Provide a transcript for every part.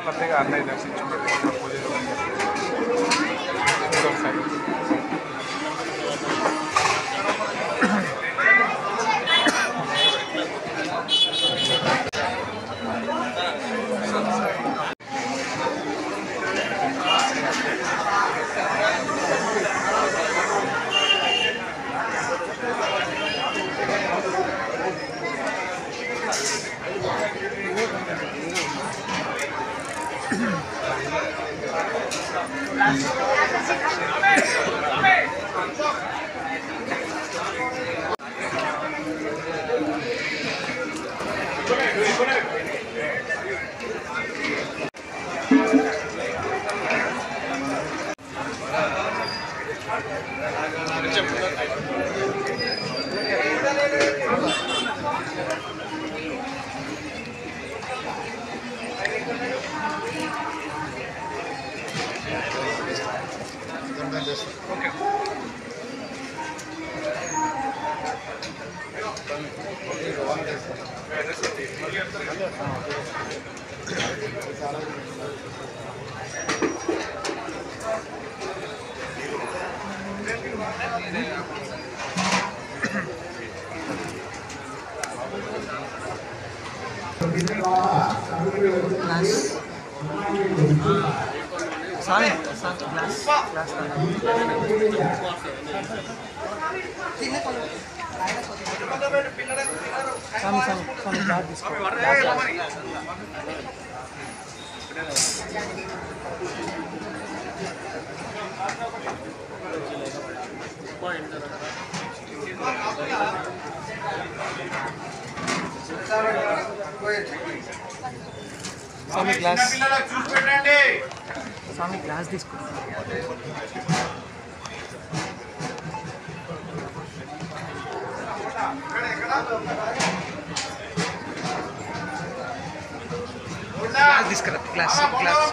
ప్రత్యేక అన్నయ్య దర్శించుకుంటే పూజలు ఒకసారి స్వామి స్వామి గ్లాస్ గ్లాస్ స్వామి స్వామి స్వామి గ్లాస్ తీసుకో స్వామి గ్లాస్ చూసి పెట్టండి స్వామి గ్లాస్ తీసుకో గ్లాస్ తీసుకురా గ్లాస్ గ్లాస్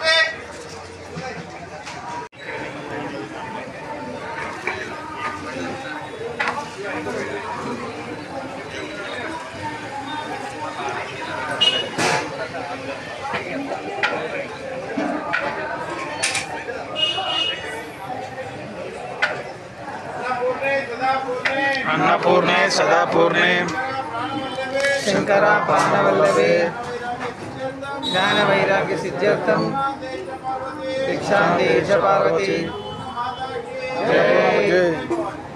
अन्नपूर्णे सदापूर्णे శంకర పానవల్లభే జ్ఞాన వైరాగ్య సిద్ధ్యర్థం భిక్షాందేశ పార్వతి जय